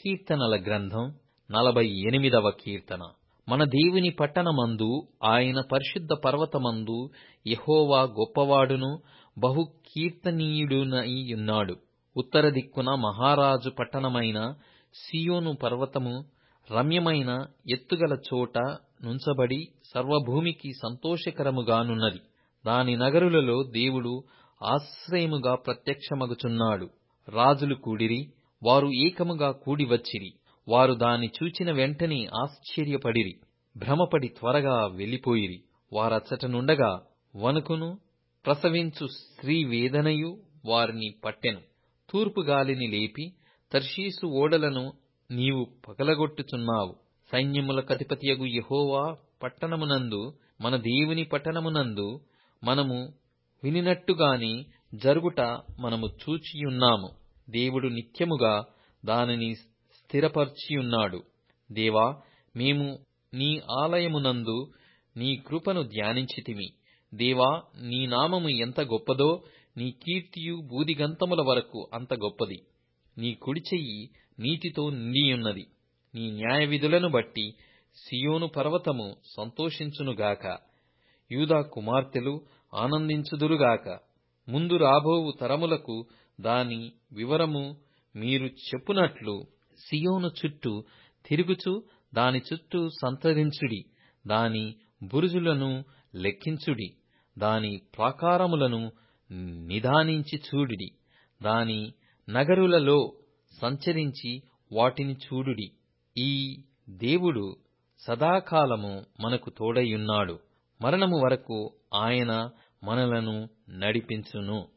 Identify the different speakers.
Speaker 1: కీర్తనల గ్రంథం నలభై ఎనిమిదవ కీర్తన మన దేవుని పట్టణమందు ఆయన పరిశుద్ధ పర్వతమందు యెహోవా గొప్పవాడును బహు కీర్తనీయుడునై ఉన్నాడు ఉత్తర దిక్కున మహారాజు పట్టణమైన సీయోను పర్వతము రమ్యమైన ఎత్తుగల చోట నుంచబడి సర్వభూమికి సంతోషకరముగానున్నది దాని నగరులలో దేవుడు ఆశ్రయముగా ప్రత్యక్షమగుచున్నాడు రాజులు కూడిరి వారు ఏకముగా కూడి వచ్చిరి వారు దాని చూచిన వెంటనే ఆశ్చర్యపడిరి భ్రమపడి త్వరగా వెళ్లిపోయిరి వారచ్చట నుండగా వణుకును ప్రసవించు స్త్రీ వేదనయు వారిని పట్టెను తూర్పు గాలిని లేపి తర్షీసు ఓడలను నీవు పగలగొట్టుచున్నావు సైన్యముల కధిపతియగు యెహోవా పట్టణమునందు మన దేవుని పట్టణమునందు మనము వినినట్టుగానే జరుగుట మనము చూచియున్నాము దేవుడు నిత్యముగా దానిని స్థిరపరచియున్నాడు దేవా మేము నీ ఆలయమునందు నీ కృపను ధ్యానించితిమి దేవా నీ నామము ఎంత గొప్పదో నీ కీర్తియు భూదిగంతముల వరకు అంత గొప్పది నీ కుడిచెయ్యి నీతితో నిండియున్నది నీ న్యాయవిధులను బట్టి సియోను పర్వతము సంతోషించునుగాక యూదా కుమార్తెలు ఆనందించుదురుగాక ముందు రాబోవు తరములకు దాని వివరము మీరు చెప్పునట్లు సియోను చుట్టూ తిరుగుచు దాని చుట్టూ సంతరించుడి దాని బురుజులను లెక్కించుడి దాని ప్రాకారములను నిదానించి చూడుడి దాని నగరులలో సంచరించి వాటిని చూడుడి ఈ దేవుడు సదాకాలము మనకు తోడైయున్నాడు మరణము వరకు ఆయన మనలను నడిపించును